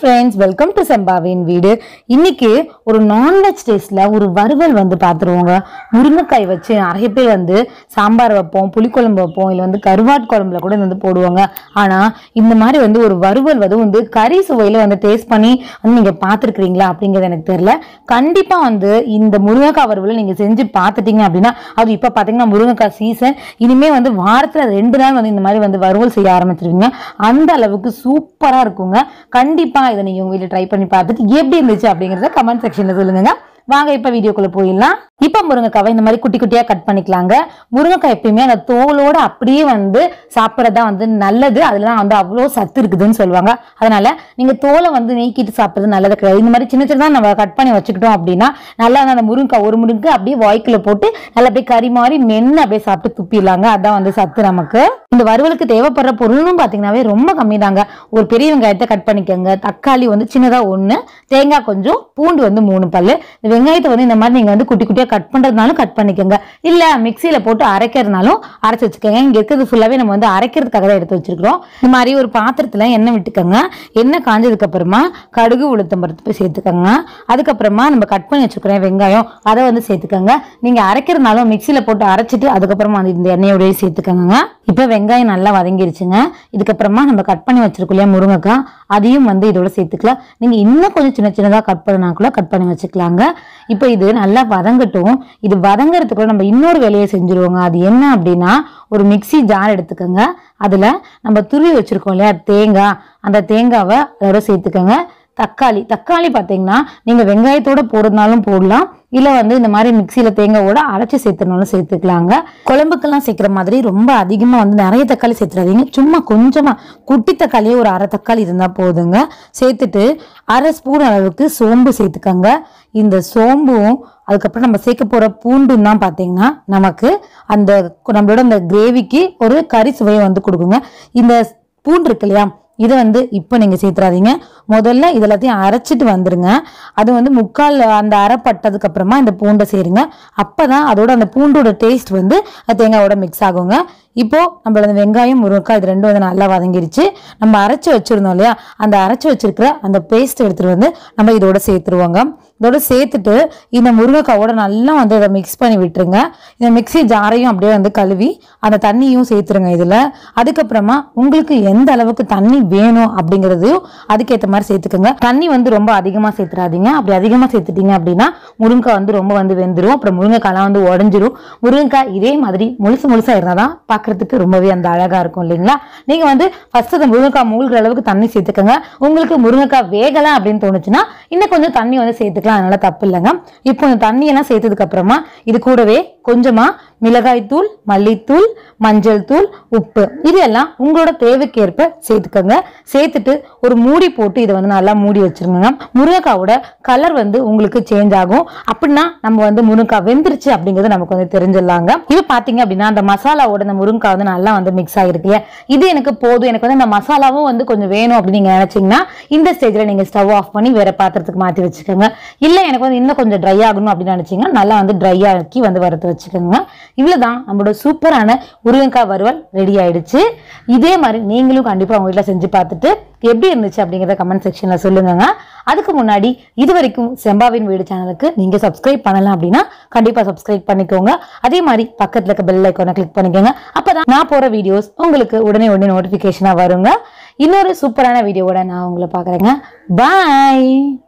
friends welcome to செம்பாவின் வீடு இன்னைக்கு ஒரு நான்வெஜ் டேஸ்ட்ல ஒரு வறுவல் வந்து பார்த்துருவோங்க முருங்கைக்காய் வச்சு நிறைய பேர் வந்து சாம்பார் வைப்போம் புளிக்குழம்பு வைப்போம் இல்லை வந்து கருவாட்டு குழம்புல கூட இது வந்து போடுவாங்க ஆனால் இந்த மாதிரி வந்து ஒரு வறுவல் வந்து வந்து கறி சுவையில் வந்து டேஸ்ட் பண்ணி வந்து நீங்கள் பார்த்துருக்குறீங்களா அப்படிங்கிறது எனக்கு தெரியல கண்டிப்பாக வந்து இந்த முருங்கைக்காய் வறுவலை நீங்கள் செஞ்சு பார்த்துட்டீங்க அப்படின்னா அது இப்போ பார்த்தீங்கன்னா முருங்கைக்காய் சீசன் இனிமே வந்து வாரத்தில் ரெண்டு நாள் வந்து இந்த மாதிரி வந்து வறுவல் செய்ய ஆரம்பிச்சிருவீங்க அந்த அளவுக்கு சூப்பராக இருக்குங்க கண்டிப்பாக இதை நீங்கள் உங்கள் வீட்டில் ட்ரை பண்ணி பார்த்துட்டு எப்படி இருந்துச்சு அப்படிங்கிறத கமெண்ட் செக்ஷனில் சொல்லுங்க வாங்க இப்போ வீடியோக்குள்ளே போயிடலாம் இப்போ முருங்கைக்காவை இந்த மாதிரி குட்டி குட்டியாக கட் பண்ணிக்கலாங்க முருங்கைக்காய் எப்பயுமே அந்த தோலோட அப்படியே வந்து சாப்பிட்றது தான் வந்து நல்லது அதில் தான் வந்து அவ்வளோ சத்து இருக்குதுன்னு சொல்லுவாங்க அதனால நீங்கள் தோலை வந்து நீக்கிட்டு சாப்பிட்றது நல்லது கிடையாது இந்த மாதிரி சின்ன சின்னதாக நம்ம கட் பண்ணி வச்சுக்கிட்டோம் அப்படின்னா நல்லா வந்து அந்த முருங்கைக்காய் ஒரு முருங்கை அப்படியே வாய்க்குள்ள போட்டு நல்லா அப்படியே கறி மாதிரி மென்று அப்படியே சாப்பிட்டு துப்பிடலாங்க அதான் வந்து சத்து நமக்கு இந்த வறுவலுக்கு தேவைப்படுற பொருளும் பார்த்தீங்கன்னாவே ரொம்ப கம்மி தாங்க ஒரு பெரிய வெங்காயத்தை கட் பண்ணிக்கோங்க தக்காளி வந்து சின்னதாக ஒன்று தேங்காய் கொஞ்சம் பூண்டு வந்து மூணு பல்லு இந்த வெங்காயத்தை வந்து இந்த மாதிரி நீங்கள் வந்து குட்டி குட்டியாக கட் பண்ணுறதுனாலும் கட் பண்ணிக்கோங்க இல்லை மிக்சியில் போட்டு அரைக்கிறதுனாலும் அரைச்சி வச்சுக்கோங்க இங்கே இருக்கிறது ஃபுல்லாகவே நம்ம வந்து அரைக்கிறதுக்காக தான் எடுத்து வச்சிருக்கிறோம் இந்த மாதிரி ஒரு பாத்திரத்தில் எண்ணெய் விட்டுக்கோங்க எண்ணெய் காஞ்சதுக்கு அப்புறமா கடுகு உளுத்தம் பருப்பு போய் சேர்த்துக்கோங்க அதுக்கப்புறமா நம்ம கட் பண்ணி வச்சுக்கிறோம் வெங்காயம் அதை வந்து சேர்த்துக்கோங்க நீங்கள் அரைக்கிறதுனாலும் மிக்சியில் போட்டு அரைச்சிட்டு அதுக்கப்புறமா வந்து இந்த எண்ணெயோடய சேர்த்துக்கோங்க இப்போ வெங்காயம் நல்லா வதங்கிருச்சுங்க இதுக்கப்புறமா நம்ம கட் பண்ணி வச்சிருக்கோம் இல்லையா முருங்கைக்காய் அதையும் வந்து இதோட சேர்த்துக்கலாம் நீங்கள் இன்னும் கொஞ்சம் சின்ன சின்னதாக கட் பண்ணனா கூட கட் பண்ணி வச்சுக்கலாங்க இப்போ இது நல்லா வதங்கட்டும் இது வதங்குறதுக்குள்ள நம்ம இன்னொரு வேலையை செஞ்சுருவோங்க அது என்ன அப்படின்னா ஒரு மிக்ஸி ஜார் எடுத்துக்கோங்க அதில் நம்ம துருவி வச்சிருக்கோம் இல்லையா தேங்காய் அந்த தேங்காவை அதோட சேர்த்துக்கோங்க தக்காளி தக்காளி பார்த்தீங்கன்னா நீங்கள் வெங்காயத்தோட போடுறதுனாலும் போடலாம் இல்லை வந்து இந்த மாதிரி மிக்சியில் தேங்காவோட அரைச்சி சேர்த்துனாலும் சேர்த்துக்கலாங்க குழம்புக்கெல்லாம் சேர்க்குற மாதிரி ரொம்ப அதிகமாக வந்து நிறைய தக்காளி சேர்த்துறாதீங்க சும்மா கொஞ்சமாக குட்டி தக்காளியே ஒரு அரை தக்காளி இருந்தால் போதுங்க சேர்த்துட்டு அரை ஸ்பூன் அளவுக்கு சோம்பு சேர்த்துக்கோங்க இந்த சோம்பும் அதுக்கப்புறம் நம்ம சேர்க்க போகிற பூண்டும் தான் பார்த்தீங்கன்னா நமக்கு அந்த நம்மளோட அந்த கிரேவிக்கு ஒரு கறி சுவையை வந்து கொடுக்குங்க இந்த பூண்டு இருக்கு இல்லையா இதை வந்து இப்போ நீங்கள் சேர்த்துறாதீங்க முதல்ல இது எல்லாத்தையும் அரைச்சிட்டு வந்துருங்க அது வந்து முக்கால் அந்த அரைப்பட்டதுக்கு அப்புறமா இந்த பூண்டை சேருங்க அப்போ தான் அதோட அந்த பூண்டோட டேஸ்ட் வந்து அது தேங்காயோட மிக்ஸ் ஆகுங்க இப்போ நம்மளோட அந்த வெங்காயம் முருங்கைக்காய் இது ரெண்டும் வந்து நல்லா வதங்கிருச்சு நம்ம அரைச்சி வச்சிருந்தோம் இல்லையா அந்த அரைச்சி வச்சிருக்கிற அந்த பேஸ்ட் எடுத்துட்டு வந்து நம்ம இதோட சேர்த்துருவோங்க இதோட சேர்த்துட்டு இந்த முருங்கைக்காவோட நல்லா வந்து இதை மிக்ஸ் பண்ணி விட்டுருங்க இந்த மிக்ஸி ஜாரையும் அப்படியே வந்து கழுவி அந்த தண்ணியும் சேர்த்துருங்க இதில் அதுக்கப்புறமா உங்களுக்கு எந்த அளவுக்கு தண்ணி வேணும் அப்படிங்கிறதையும் அதுக்கேற்ற மாதிரி சேர்த்துக்கோங்க தண்ணி வந்து ரொம்ப அதிகமாக சேர்த்துறாதீங்க அப்படி அதிகமாக சேர்த்துட்டீங்க அப்படின்னா முருங்கைக்காய் வந்து ரொம்ப வந்து வெந்துடும் அப்புறம் முருங்கைக்காய்லாம் வந்து உடஞ்சிரும் முருங்கைக்காய் இதே மாதிரி முழுசு முழுசாக இருந்தால் தான் பார்க்கறதுக்கு ரொம்பவே அந்த அழகாக இருக்கும் இல்லைங்களா நீங்கள் வந்து ஃபர்ஸ்ட் அந்த முருங்கைக்காய் மூழ்கிற அளவுக்கு தண்ணி சேர்த்துக்கோங்க உங்களுக்கு முருங்கைக்காய் வேகலை அப்படின்னு தோணுச்சுன்னா இன்னும் கொஞ்சம் தண்ணி வந்து சேர்த்துக்கலாம் அதனால தப்பு இல்லைங்க இப்போ இந்த தண்ணியெல்லாம் சேர்த்ததுக்கு அப்புறமா இது கூடவே கொஞ்சமா மிளகாய் தூள் மல்லித்தூள் மஞ்சள் தூள் உப்பு இது எல்லாம் உங்களோட தேவைக்கேற்ப சேர்த்துக்கோங்க சேர்த்துட்டு ஒரு மூடி போட்டு இதை வந்து நல்லா மூடி வச்சிருங்க முருங்கைக்காவோட கலர் வந்து உங்களுக்கு சேஞ்ச் ஆகும் அப்படின்னா நம்ம வந்து முருங்கைக்காய் வெந்துருச்சு அப்படிங்கிறது நமக்கு வந்து தெரிஞ்சிடலாங்க இது பாத்தீங்க அப்படின்னா அந்த மசாலாவோட இந்த முருங்கைக்காய் வந்து நல்லா வந்து மிக்ஸ் ஆகிருக்கு இல்லையா இது எனக்கு போதும் எனக்கு வந்து அந்த மசாலாவும் வந்து கொஞ்சம் வேணும் அப்படின்னு நீங்க நினைச்சீங்கன்னா இந்த ஸ்டேஜ்ல நீங்க ஸ்டவ் ஆஃப் பண்ணி வேற பாத்திரத்துக்கு மாத்தி வச்சுக்கோங்க இல்ல எனக்கு வந்து இன்னும் கொஞ்சம் ட்ரை ஆகணும் அப்படின்னு நினைச்சீங்கன்னா நல்லா வந்து ட்ரை ஆக்கி வந்து வறுத்து வச்சுக்கோங்க இவ்வளவுதான் நம்மளோட சூப்பரான முருங்கைக்காய் வறுவல் ரெடி ஆயிடுச்சு இதே மாதிரி நீங்களும் கண்டிப்பா உங்க வீட்டில் செஞ்சு பார்த்துட்டு எப்படி இருந்துச்சு அப்படிங்கிறத கமெண்ட் செக்ஷன்ல சொல்லுங்க அதுக்கு முன்னாடி இது வரைக்கும் செம்பாவின் வீடு சேனலுக்கு நீங்க சப்ஸ்கிரைப் பண்ணலாம் அப்படின்னா கண்டிப்பா சப்ஸ்கிரைப் பண்ணிக்கோங்க அதே மாதிரி பக்கத்துல இருக்க பெல் ஐக்கானை கிளிக் பண்ணிக்கோங்க அப்பதான் நான் போற வீடியோஸ் உங்களுக்கு உடனே உடனே நோட்டிபிகேஷனா வருங்க இன்னொரு சூப்பரான வீடியோவோட நான் உங்களை பாக்குறேங்க பாய்